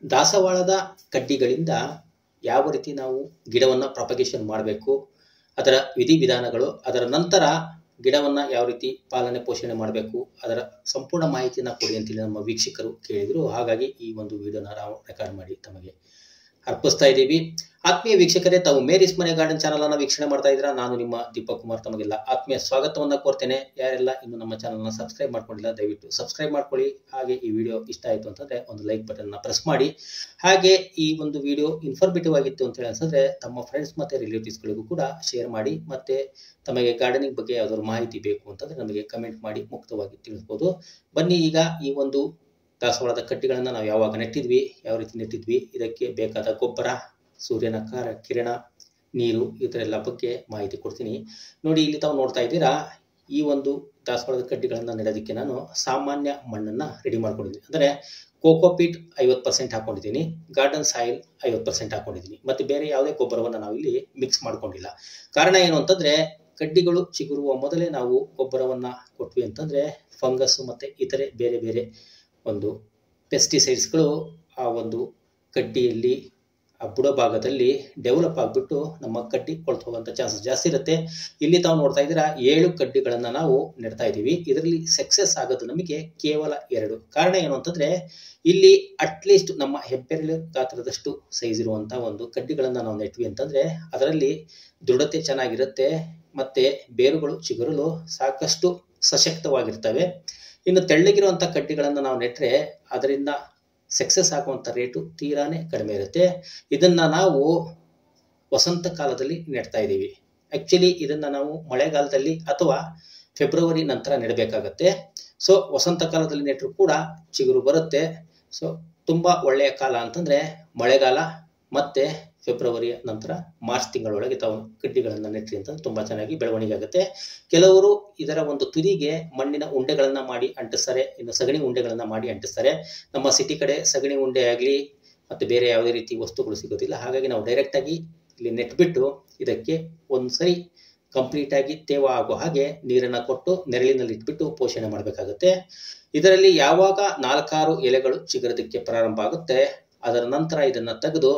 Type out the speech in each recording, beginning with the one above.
ದಾಸವಾಳದ ಕಡ್ಡಿಗಳಿಂದ ಯಾವ ರೀತಿ ನಾವು ಗಿಡವನ್ನು ಪ್ರಪಗೇಷನ್ ಮಾಡಬೇಕು ಅದರ ವಿಧಿವಿಧಾನಗಳು ಅದರ ನಂತರ ಗಿಡವನ್ನು ಯಾವ ರೀತಿ ಪಾಲನೆ ಪೋಷಣೆ ಮಾಡಬೇಕು ಅದರ ಸಂಪೂರ್ಣ ಮಾಹಿತಿಯನ್ನು ಕೊಡಿ ಅಂತೇಳಿ ನಮ್ಮ ವೀಕ್ಷಕರು ಕೇಳಿದರು ಹಾಗಾಗಿ ಈ ಒಂದು ವಿಡಿಯೋನ ನಾವು ರೆಕಾರ್ಡ್ ಮಾಡಿ ತಮಗೆ ಅರ್ಪಿಸ್ತಾ ಇದ್ದೀವಿ ಆತ್ಮೀಯ ವೀಕ್ಷಕರೇ ತಾವು ಮೇರಿಸ್ ಮನೆ ಗಾರ್ಡನ್ ಚಾನಲ್ ಅನ್ನ ವೀಕ್ಷಣೆ ಮಾಡ್ತಾ ಇದ್ದೀರಾ ನಾನು ನಿಮ್ಮ ದೀಪಕ್ ಕುಮಾರ್ ತಮಗೆಲ್ಲ ಆತ್ಮೀಯ ಸ್ವಾಗತವನ್ನ ಕೋರ್ತೇನೆ ಯಾರೆಲ್ಲ ಇನ್ನು ನಮ್ಮ ಚಾನಲ್ನ ಸಬ್ಸ್ಕ್ರೈಬ್ ಮಾಡ್ಕೊಂಡಿಲ್ಲ ದಯವಿಟ್ಟು ಸಬ್ಸ್ಕ್ರೈಬ್ ಮಾಡ್ಕೊಳ್ಳಿ ಹಾಗೆ ಈ ವಿಡಿಯೋ ಇಷ್ಟ ಆಯಿತು ಅಂತಂದ್ರೆ ಒಂದು ಲೈಕ್ ಬಟನ್ನ ಪ್ರೆಸ್ ಮಾಡಿ ಹಾಗೆ ಈ ಒಂದು ವಿಡಿಯೋ ಇನ್ಫಾರ್ಮೇಟಿವ್ ಆಗಿತ್ತು ಅಂತ ಹೇಳಿ ಅನ್ಸಿದ್ರೆ ತಮ್ಮ ಫ್ರೆಂಡ್ಸ್ ಮತ್ತೆ ರಿಲೇಟಿವ್ಸ್ಗಳಿಗೂ ಕೂಡ ಶೇರ್ ಮಾಡಿ ಮತ್ತೆ ತಮಗೆ ಗಾರ್ಡನಿಂಗ್ ಬಗ್ಗೆ ಯಾವ್ದಾದ್ರು ಮಾಹಿತಿ ಬೇಕು ಅಂತಂದ್ರೆ ನಮಗೆ ಕಮೆಂಟ್ ಮಾಡಿ ಮುಕ್ತವಾಗಿ ತಿಳಿಸ್ಬೋದು ಬನ್ನಿ ಈಗ ಈ ಒಂದು ದಾಸವಾಳದ ಕಡ್ಡಿಗಳನ್ನು ನಾವು ಯಾವಾಗ ನೆಟ್ಟಿದ್ವಿ ಯಾವ ರೀತಿ ನೆಟ್ಟಿದ್ವಿ ಇದಕ್ಕೆ ಬೇಕಾದ ಗೊಬ್ಬರ ಸೂರ್ಯನ ಕಾರ ಕಿರಣ ನೀರು ಇದರೆಲ್ಲ ಬಗ್ಗೆ ಮಾಹಿತಿ ಕೊಡ್ತೀನಿ ನೋಡಿ ಇಲ್ಲಿ ತಾವು ನೋಡ್ತಾ ಇದ್ದೀರಾ ಈ ಒಂದು ದಾಸವಾಳದ ಕಡ್ಡಿಗಳನ್ನು ನೆಡೋದಕ್ಕೆ ನಾನು ಸಾಮಾನ್ಯ ಮಣ್ಣನ್ನು ರೆಡಿ ಮಾಡ್ಕೊಂಡಿದ್ದೀನಿ ಅಂದರೆ ಕೋಕೋಪೀಟ್ ಐವತ್ತು ಪರ್ಸೆಂಟ್ ಹಾಕೊಂಡಿದ್ದೀನಿ ಗಾರ್ಡನ್ ಸಾಯಿಲ್ ಐವತ್ತು ಪರ್ಸೆಂಟ್ ಹಾಕೊಂಡಿದ್ದೀನಿ ಮತ್ತು ಬೇರೆ ಯಾವುದೇ ಗೊಬ್ಬರವನ್ನು ನಾವು ಇಲ್ಲಿ ಮಿಕ್ಸ್ ಮಾಡ್ಕೊಂಡಿಲ್ಲ ಕಾರಣ ಏನು ಅಂತಂದರೆ ಕಡ್ಡಿಗಳು ಚಿಗುರುವ ಮೊದಲೇ ನಾವು ಗೊಬ್ಬರವನ್ನು ಕೊಟ್ವಿ ಅಂತಂದರೆ ಫಂಗಸ್ಸು ಮತ್ತು ಇತರೆ ಬೇರೆ ಬೇರೆ ಒಂದು ಪೆಸ್ಟಿಸೈಡ್ಸ್ಗಳು ಆ ಒಂದು ಕಡ್ಡಿಯಲ್ಲಿ ಆ ಬುಡ ಭಾಗದಲ್ಲಿ ಡೆವಲಪ್ ಆಗಿಬಿಟ್ಟು ನಮ್ಮ ಕಡ್ಡಿ ಕೊಳ್ತು ಹೋಗುವಂಥ ಚಾನ್ಸಸ್ ಜಾಸ್ತಿ ಇರುತ್ತೆ ಇಲ್ಲಿ ತಾವು ನೋಡ್ತಾ ಇದ್ದೀರಾ ಏಳು ಕಡ್ಡಿಗಳನ್ನು ನಾವು ನೆಡ್ತಾ ಇದ್ದೀವಿ ಇದರಲ್ಲಿ ಸಕ್ಸಸ್ ಆಗೋದು ನಮಗೆ ಕೇವಲ ಎರಡು ಕಾರಣ ಏನು ಅಂತಂದರೆ ಇಲ್ಲಿ ಅಟ್ಲೀಸ್ಟ್ ನಮ್ಮ ಹೆಬ್ಬೆರಳು ಗಾತ್ರದಷ್ಟು ಸೈಜ್ ಇರುವಂಥ ಒಂದು ಕಡ್ಡಿಗಳನ್ನು ನಾವು ನೆಟ್ವಿ ಅಂತಂದರೆ ಅದರಲ್ಲಿ ದೃಢತೆ ಚೆನ್ನಾಗಿರುತ್ತೆ ಮತ್ತು ಬೇರುಗಳು ಚಿಗುರಲು ಸಾಕಷ್ಟು ಸಶಕ್ತವಾಗಿರ್ತವೆ ಇನ್ನು ತೆಳ್ಳಗಿರುವಂಥ ಕಡ್ಡಿಗಳನ್ನು ನಾವು ನೆಟ್ಟರೆ ಅದರಿಂದ ಸಕ್ಸಸ್ ಆಗುವಂಥ ರೇಟು ತೀರಾನೇ ಕಡಿಮೆ ಇರುತ್ತೆ ಇದನ್ನು ನಾವು ವಸಂತ ಕಾಲದಲ್ಲಿ ನೆಡ್ತಾ ಇದ್ದೀವಿ ಆ್ಯಕ್ಚುಲಿ ಇದನ್ನು ನಾವು ಮಳೆಗಾಲದಲ್ಲಿ ಅಥವಾ ಫೆಬ್ರವರಿ ನಂತರ ನೆಡಬೇಕಾಗತ್ತೆ ಸೊ ವಸಂತ ಕಾಲದಲ್ಲಿ ನೆಟ್ಟರು ಕೂಡ ಚಿಗುರು ಬರುತ್ತೆ ಸೊ ತುಂಬ ಒಳ್ಳೆಯ ಕಾಲ ಅಂತಂದರೆ ಮಳೆಗಾಲ ಮತ್ತು ಫೆಬ್ರವರಿಯ ನಂತರ ಮಾರ್ಚ್ ತಿಂಗಳೊಳಗೆ ತಾವು ಕಡ್ಡಿಗಳನ್ನು ನೆಟ್ರಿ ಅಂತ ತುಂಬ ಚೆನ್ನಾಗಿ ಬೆಳವಣಿಗೆ ಆಗುತ್ತೆ ಕೆಲವರು ಇದರ ಒಂದು ತುದಿಗೆ ಮಣ್ಣಿನ ಉಂಡೆಗಳನ್ನು ಮಾಡಿ ಅಂಟಿಸ್ತಾರೆ ಇನ್ನು ಸಗಣಿ ಉಂಡೆಗಳನ್ನು ಮಾಡಿ ಅಂಟಿಸ್ತಾರೆ ನಮ್ಮ ಸಿಟಿ ಕಡೆ ಸಗಣಿ ಉಂಡೆ ಆಗಲಿ ಮತ್ತು ಬೇರೆ ಯಾವುದೇ ರೀತಿ ವಸ್ತುಗಳು ಸಿಗೋದಿಲ್ಲ ಹಾಗಾಗಿ ನಾವು ಡೈರೆಕ್ಟಾಗಿ ಇಲ್ಲಿ ನೆಟ್ಬಿಟ್ಟು ಇದಕ್ಕೆ ಒಂದು ಸರಿ ಕಂಪ್ಲೀಟಾಗಿ ತೇವ ಆಗೋ ಹಾಗೆ ನೀರನ್ನು ಕೊಟ್ಟು ನೆರಳಿನಲ್ಲಿ ಇಟ್ಬಿಟ್ಟು ಪೋಷಣೆ ಮಾಡಬೇಕಾಗುತ್ತೆ ಇದರಲ್ಲಿ ಯಾವಾಗ ನಾಲ್ಕಾರು ಎಲೆಗಳು ಚಿಗುರೋದಕ್ಕೆ ಪ್ರಾರಂಭ ಆಗುತ್ತೆ ಅದರ ನಂತರ ಇದನ್ನು ತೆಗೆದು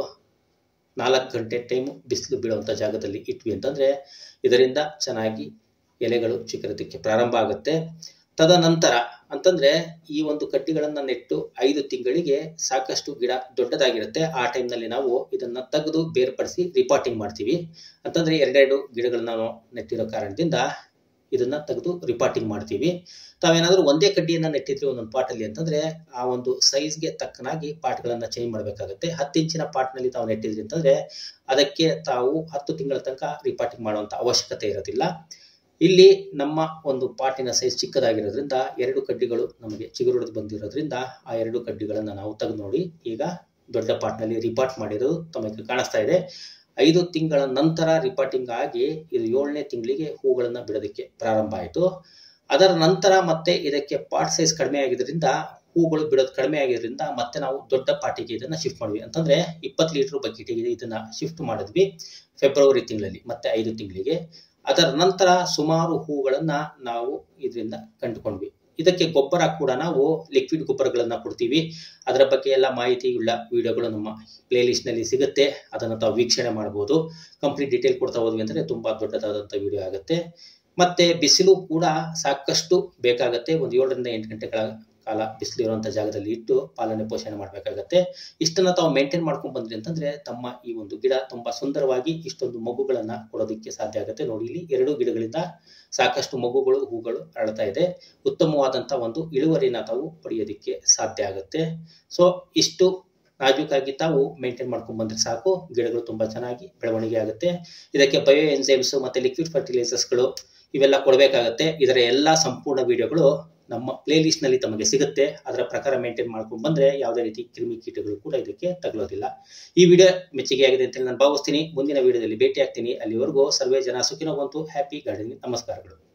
ನಾಲ್ಕು ಗಂಟೆ ಟೈಮು ಬಿಸಿಲು ಬೀಳುವಂಥ ಜಾಗದಲ್ಲಿ ಇಟ್ವಿ ಅಂತಂದರೆ ಇದರಿಂದ ಚೆನ್ನಾಗಿ ಎಲೆಗಳು ಚಿಗುರೋದಕ್ಕೆ ಪ್ರಾರಂಭ ಆಗುತ್ತೆ ತದನಂತರ ಅಂತಂದರೆ ಈ ಒಂದು ಕಡ್ಡಿಗಳನ್ನು ನೆಟ್ಟು ಐದು ತಿಂಗಳಿಗೆ ಸಾಕಷ್ಟು ಗಿಡ ದೊಡ್ಡದಾಗಿರುತ್ತೆ ಆ ಟೈಮ್ನಲ್ಲಿ ನಾವು ಇದನ್ನು ತೆಗೆದು ಬೇರ್ಪಡಿಸಿ ರಿಪಾರ್ಟಿಂಗ್ ಮಾಡ್ತೀವಿ ಅಂತಂದರೆ ಎರಡೆರಡು ಗಿಡಗಳನ್ನ ನಾವು ನೆಟ್ಟಿರೋ ಕಾರಣದಿಂದ ಇದನ್ನು ತೆಗೆದು ರಿಪಾರ್ಟಿಂಗ್ ಮಾಡ್ತೀವಿ ತಾವೇನಾದರೂ ಒಂದೇ ಕಡ್ಡಿಯನ್ನು ನೆಟ್ಟಿದ್ರೆ ಒಂದೊಂದು ಪಾಟಲ್ಲಿ ಅಂತಂದರೆ ಆ ಒಂದು ಸೈಜ್ಗೆ ತಕ್ಕನಾಗಿ ಪಾಟ್ಗಳನ್ನು ಚೇಂಜ್ ಮಾಡಬೇಕಾಗುತ್ತೆ ಹತ್ತು ಇಂಚಿನ ಪಾಟ್ನಲ್ಲಿ ತಾವು ನೆಟ್ಟಿದ್ರಿ ಅಂತಂದರೆ ಅದಕ್ಕೆ ತಾವು ಹತ್ತು ತಿಂಗಳ ತನಕ ರಿಪಾರ್ಟಿಂಗ್ ಮಾಡುವಂಥ ಅವಶ್ಯಕತೆ ಇರೋದಿಲ್ಲ ಇಲ್ಲಿ ನಮ್ಮ ಒಂದು ಪಾಟಿನ ಸೈಜ್ ಚಿಕ್ಕದಾಗಿರೋದ್ರಿಂದ ಎರಡು ಕಡ್ಡಿಗಳು ನಮಗೆ ಚಿಗುರುಡಿದು ಬಂದಿರೋದ್ರಿಂದ ಆ ಎರಡು ಕಡ್ಡಿಗಳನ್ನು ನಾವು ತೆಗೆದು ನೋಡಿ ಈಗ ದೊಡ್ಡ ಪಾಟ್ನಲ್ಲಿ ರಿಪಾರ್ಟ್ ಮಾಡಿರೋದು ತಮಗೆ ಕಾಣಿಸ್ತಾ ಇದೆ ಐದು ತಿಂಗಳ ನಂತರ ರಿಪಾರ್ಟಿಂಗ್ ಆಗಿ ಇದು ಏಳನೇ ತಿಂಗಳಿಗೆ ಹೂಗಳನ್ನು ಬಿಡೋದಕ್ಕೆ ಪ್ರಾರಂಭ ಆಯಿತು ಅದರ ನಂತರ ಮತ್ತೆ ಇದಕ್ಕೆ ಪಾಟ್ ಸೈಜ್ ಕಡಿಮೆ ಆಗಿದ್ದರಿಂದ ಹೂಗಳು ಬಿಡೋದು ಕಡಿಮೆ ಆಗಿರೋದ್ರಿಂದ ಮತ್ತೆ ನಾವು ದೊಡ್ಡ ಪಾಟಿಗೆ ಇದನ್ನು ಶಿಫ್ಟ್ ಮಾಡಿದ್ವಿ ಅಂತಂದರೆ ಇಪ್ಪತ್ತು ಲೀಟ್ರ್ ಬಕೆಟಿಗೆ ಇದನ್ನು ಶಿಫ್ಟ್ ಮಾಡಿದ್ವಿ ಫೆಬ್ರವರಿ ತಿಂಗಳಲ್ಲಿ ಮತ್ತೆ ಐದು ತಿಂಗಳಿಗೆ ಅದರ ನಂತರ ಸುಮಾರು ಹೂಗಳನ್ನು ನಾವು ಇದರಿಂದ ಕಂಡುಕೊಂಡ್ವಿ ಇದಕ್ಕೆ ಗೊಬ್ಬರ ಕೂಡ ನಾವು ಲಿಕ್ವಿಡ್ ಗೊಬ್ಬರಗಳನ್ನು ಕೊಡ್ತೀವಿ ಅದರ ಬಗ್ಗೆ ಎಲ್ಲ ಮಾಹಿತಿ ಉಳ್ಳ ವಿಡಿಯೋಗಳು ನಮ್ಮ ಪ್ಲೇಲಿಸ್ಟ್ನಲ್ಲಿ ಸಿಗುತ್ತೆ ಅದನ್ನು ತಾವು ವೀಕ್ಷಣೆ ಮಾಡ್ಬೋದು ಕಂಪ್ಲೀಟ್ ಡೀಟೇಲ್ ಕೊಡ್ತಾ ಹೋದ್ವಿ ಅಂದರೆ ತುಂಬ ದೊಡ್ಡದಾದಂಥ ವಿಡಿಯೋ ಆಗುತ್ತೆ ಮತ್ತು ಬಿಸಿಲು ಕೂಡ ಸಾಕಷ್ಟು ಬೇಕಾಗುತ್ತೆ ಒಂದು ಏಳರಿಂದ ಎಂಟು ಗಂಟೆಗಳ ಕಾಲ ಬಿಸಿಲು ಇರುವಂಥ ಜಾಗದಲ್ಲಿ ಇಟ್ಟು ಪಾಲನೆ ಪೋಷಣೆ ಮಾಡಬೇಕಾಗತ್ತೆ ಇಷ್ಟನ್ನು ತಾವು ಮೇಂಟೈನ್ ಮಾಡ್ಕೊಂಡು ಬಂದ್ರಿ ಅಂತಂದರೆ ತಮ್ಮ ಈ ಒಂದು ಗಿಡ ತುಂಬ ಸುಂದರವಾಗಿ ಇಷ್ಟೊಂದು ಮಗುಗಳನ್ನು ಕೊಡೋದಕ್ಕೆ ಸಾಧ್ಯ ಆಗುತ್ತೆ ನೋಡಿ ಇಲ್ಲಿ ಎರಡು ಗಿಡಗಳಿಂದ ಸಾಕಷ್ಟು ಮಗುಗಳು ಹೂಗಳು ಅರಳ್ತಾ ಇದೆ ಉತ್ತಮವಾದಂಥ ಒಂದು ಇಳುವರಿನ ತಾವು ಪಡೆಯೋದಕ್ಕೆ ಸಾಧ್ಯ ಆಗುತ್ತೆ ಸೊ ಇಷ್ಟು ನಾಜೂಕಾಗಿ ತಾವು ಮೇಂಟೈನ್ ಮಾಡ್ಕೊಂಡು ಬಂದರೆ ಸಾಕು ಗಿಡಗಳು ತುಂಬ ಚೆನ್ನಾಗಿ ಬೆಳವಣಿಗೆ ಆಗುತ್ತೆ ಇದಕ್ಕೆ ಬಯೋ ಎನ್ಸೈಮ್ಸ್ ಮತ್ತು ಲಿಕ್ವಿಡ್ ಫರ್ಟಿಲೈಸರ್ಸ್ಗಳು ಇವೆಲ್ಲ ಕೊಡಬೇಕಾಗತ್ತೆ ಇದರ ಎಲ್ಲ ಸಂಪೂರ್ಣ ವಿಡಿಯೋಗಳು ನಮ್ಮ ಪ್ಲೇಲಿಸ್ಟ್ನಲ್ಲಿ ತಮಗೆ ಸಿಗುತ್ತೆ ಅದರ ಪ್ರಕಾರ ಮೇಂಟೈನ್ ಮಾಡ್ಕೊಂಡು ಬಂದರೆ ಯಾವುದೇ ರೀತಿ ಕ್ರಿಮಿ ಕೀಟಗಳು ಕೂಡ ಇದಕ್ಕೆ ತಗಲೋದಿಲ್ಲ ಈ ವಿಡಿಯೋ ಮೆಚ್ಚುಗೆ ಆಗಿದೆ ಅಂತೇಳಿ ನಾನು ಭಾವಿಸ್ತೀನಿ ಮುಂದಿನ ವಿಡಿಯೋದಲ್ಲಿ ಭೇಟಿ ಆಗ್ತೀನಿ ಅಲ್ಲಿವರೆಗೂ ಸರ್ವೇ ಜನ ಸುಖಿನೋ ಬಂತು ಹ್ಯಾಪಿ ಗಾರ್ಡನಿಂಗ್ ನಮಸ್ಕಾರಗಳು